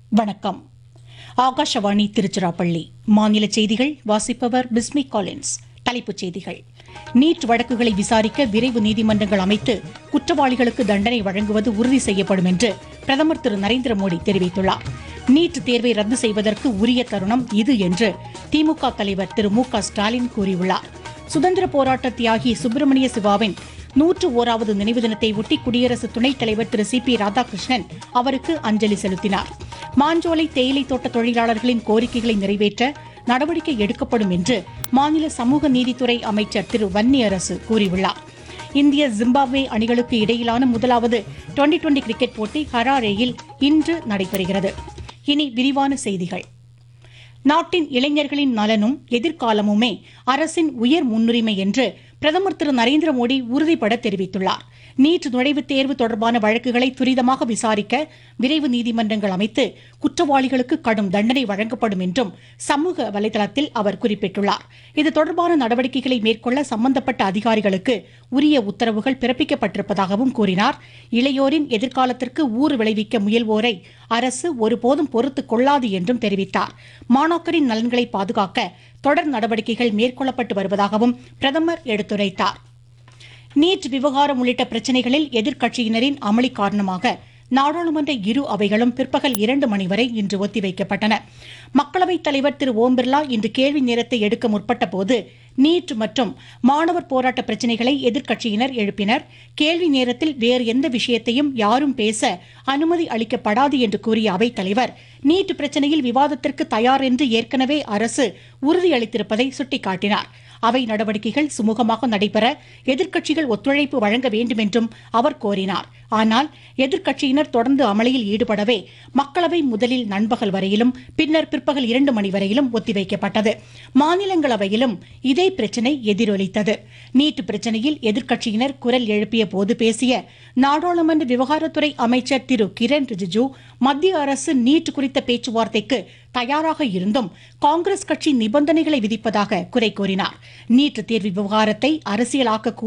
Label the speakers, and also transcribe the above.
Speaker 1: வணக்கம் ஆகாஷவாணி திருச்சிராப்பள்ளி மாநில செய்திகள் வாசிப்பவர் பிஸ்மி காலின்ஸ் தலைப்புச் செய்திகள் நீட் வழக்குகளை விசாரிக்க விரைவு நீதிமன்றங்கள் அமைத்து குற்றவாளிகளுக்கு தண்டனை வழங்குவது உறுதி செய்யப்படும் என்று பிரதமர் திரு நரேந்திர மோடி தெரிவித்துள்ளார் நீட் தேர்வை ரத்து செய்வதற்கு உரிய தருணம் இது என்று திமுக தலைவர் திரு மு க ஸ்டாலின் கூறியுள்ளார் சுதந்திர போராட்ட தியாகி சுப்பிரமணிய சிவாவின் நூற்று ஓராவது நினைவு தினத்தை ஒட்டி குடியரசு துணைத் தலைவர் திரு சி பி ராதாகிருஷ்ணன் அவருக்கு அஞ்சலி செலுத்தினார் மாஞ்சோலை தேயிலை தோட்ட தொழிலாளர்களின் கோரிக்கைகளை நிறைவேற்ற நடவடிக்கை எடுக்கப்படும் என்று மாநில சமூக நீதித்துறை அமைச்சர் திரு வன்னியரசு கூறியுள்ளார் இந்திய ஜிம்பாப்வே அணிகளுக்கு இடையிலான முதலாவது டுவெண்டி டுவெண்டி கிரிக்கெட் போட்டி ஹராரேயில் இன்று நடைபெறுகிறது இனி விரிவான செய்திகள் நாட்டின் இளைஞர்களின் நலனும் எதிர்காலமுமே அரசின் உயர் முன்னுரிமை என்று பிரதமர் திரு நரேந்திர மோடி உறுதிபட தெரிவித்துள்ளார் நீட் நுழைவுத் தேர்வு தொடர்பான வழக்குகளை துரிதமாக விசாரிக்க விரைவு நீதிமன்றங்கள் அமைத்து குற்றவாளிகளுக்கு கடும் தண்டனை வழங்கப்படும் என்றும் சமூக வலைதளத்தில் அவர் குறிப்பிட்டுள்ளார் இது தொடர்பான நடவடிக்கைகளை மேற்கொள்ள சம்பந்தப்பட்ட அதிகாரிகளுக்கு உரிய உத்தரவுகள் பிறப்பிக்கப்பட்டிருப்பதாகவும் கூறினார் இளையோரின் எதிர்காலத்திற்கு ஊறு விளைவிக்க முயல்வோரை அரசு ஒருபோதும் பொறுத்துக் கொள்ளாது என்றும் தெரிவித்தார் மாணாக்கரின் நலன்களை பாதுகாக்க தொடர் நடவடிக்கைகள் மேற்கொள்ளப்பட்டு வருவதாகவும் பிரதமர் எடுத்துரைத்தார் நீட் விவகாரம் உள்ளிட்ட பிரச்சினைகளில் எதிர்க்கட்சியினரின் அமளி காரணமாக நாடாளுமன்ற இரு அவைகளும் பிற்பகல் இரண்டு மணி வரை இன்று ஒத்திவைக்கப்பட்டன மக்களவைத் தலைவர் திரு ஓம் பிர்லா இன்று கேள்வி நேரத்தை எடுக்க முற்பட்ட போது நீட் மற்றும் மாணவர் போராட்ட பிரச்சினைகளை எதிர்க்கட்சியினர் எழுப்பினர் கேள்வி நேரத்தில் வேறு எந்த விஷயத்தையும் யாரும் பேச அனுமதி அளிக்கப்படாது என்று கூறிய அவைத் தலைவர் நீட் பிரச்சினையில் விவாதத்திற்கு தயார் என்று ஏற்கனவே அரசு உறுதியளித்திருப்பதை சுட்டிக்காட்டினார் அவை நடவடிக்கைகள் சுமூகமாக நடைபெற எதிர்க்கட்சிகள் ஒத்துழைப்பு வழங்க வேண்டும் என்றும் அவர் கோரினார் ஆனால் எதிர்க்கட்சியினர் தொடர்ந்து அமளியில் ஈடுபடவே மக்களவை முதலில் நண்பகல் வரையிலும் பின்னர் பிற்பகல் இரண்டு மணி வரையிலும் ஒத்திவைக்கப்பட்டது மாநிலங்களவையிலும் இதே பிரச்சினை எதிரொலித்தது நீட் பிரச்சினையில் எதிர்க்கட்சியினர் குரல் எழுப்பிய போது பேசிய நாடாளுமன்ற விவகாரத்துறை அமைச்சர் திரு கிரண் ரிஜிஜு மத்திய அரசு நீட் குறித்த பேச்சுவார்த்தைக்கு தயாராக இருந்தும் காங்கிரஸ் கட்சி நிபந்தனைகளை விதிப்பதாக குறை கூறினார் நீட் தேர்வு விவகாரத்தை அரசியலாக்க